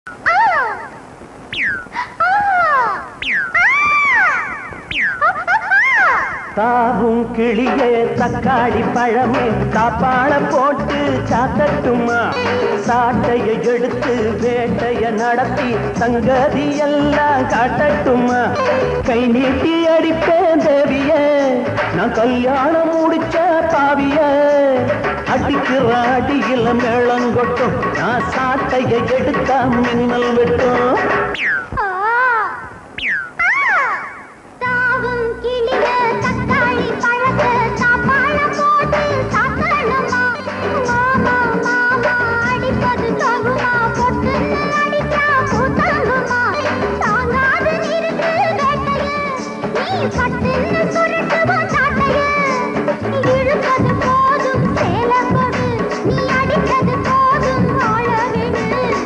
தாவும் கிளியே தக்காளி பழமே தாப்பாள போட்டு சாத்தட்டுமா சாட்டையை எடுத்து வேட்டைய நடத்தி சங்கதி எல்லாம் காட்டட்டுமா கை நீட்டி அடிப்பேன் தேவிய நான் கல்யாணம் முடிச்ச பாவிய அடிக்கிற அடியில மேளங்கொட்டும் நான் சாட்டையை எடுத்தா மின்னல் வெட்டும் தாவும் கிளிய தக்காளி பழத்த சாப்பாட போட்டு சாத்தணுமா மாமா மாமா அடிப்பது தகுமா பொட்டு அடிச்சா கூத்தாங்குமா தாங்காது நிறுத்து வேட்டைய நீ பட்டுன்னு சுருட்டுவோம் சாட்டைய இழுப்பது போதும் சேல கொடு நீ அடித்தது போதும் ஆள விடு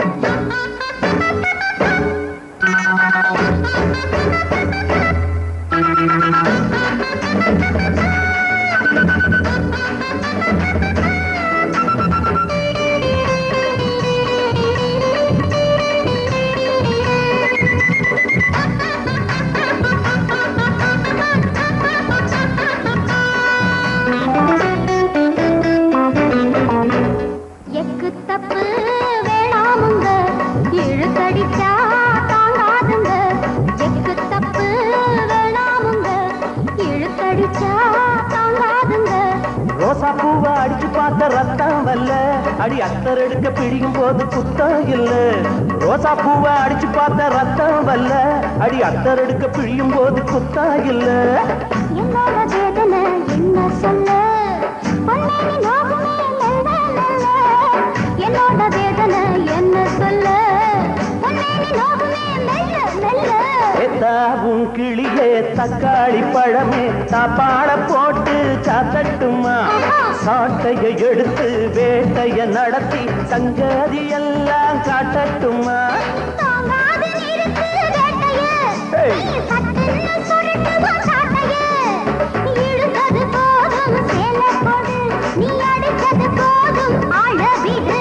எக்கு தப்பு வேணாமுங்க இழுத்தடிச்சா தாங்காதுங்க எக்கு தப்பு வேணாமுங்க இழுத்தடிச்சா தாங்காதுங்க ரோசா பூவை அடிச்சு பார்த்த ரத்தம் வல்ல அடி அத்தர் எடுக்க பிடிக்கும் போது குத்தம் இல்ல ரோசா பூவை அடிச்சு பார்த்த ரத்தம் வல்ல அடி அத்தர் எடுக்க பிழியும் போது குத்தம் இல்ல என்னோட வேதனை என்ன சொல்ல பொன்னேனி நோகுமே மெல்ல மெல்ல என்னோட வேதனை என்ன சொல்ல பொன்னேனி நோகுமே மெல்ல மெல்ல ஏத்தாவும் கிளியே தக்காளி பழமே சாப்பாட போட்டு சாத்தட்டுமா சாட்டையை எடுத்து வேட்டைய நடத்தி சங்கதி எல்லாம் காட்டட்டுமா தாங்காது நிறுத்து வேட்டைய ஏய். நீ சட்டுன்னு சுருட்டுவோம் சாட்டைய இழுத்தது போதும் சேல கொடு நீ அடித்தது போதும் ஆள விடு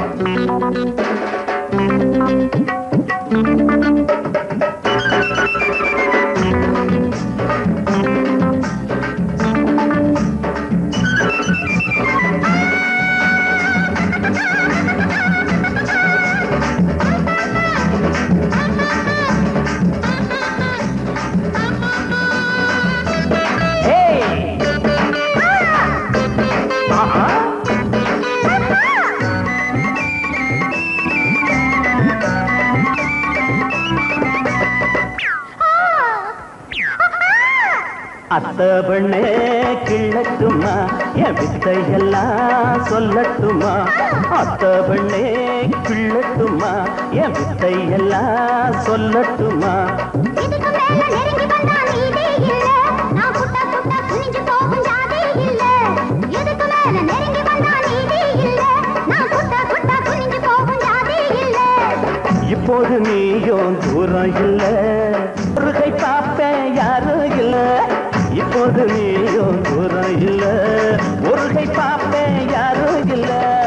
Hey! ஆஹா. அத்த பெண்ணே கிள்ளட்டுமா என் வித்தையெல்லாம் சொல்லட்டுமா அத்த பெண்ணே கிள்ளட்டுமா என் வித்தையெல்லாம் சொல்லட்டுமா இதுக்கு மேல நெருங்கி வந்தா நீதே இல்ல நான் குட்டா குட்டா குனிஞ்சு போகும் ஜாதி இல்ல இதுக்கு மேல நெருங்கி வந்தா நீதே இல்ல நான் குட்டா குட்டா குனிஞ்சு போகும் ஜாதி இல்ல இப்போது நீயும் தூரம் இல்ல ஒரு கை பார்ப்பேன் யாரும் இல்ல இப்போது நீயும் தூரம் இல்ல ஒரு கை பார்ப்பேன் யாரும் இல்ல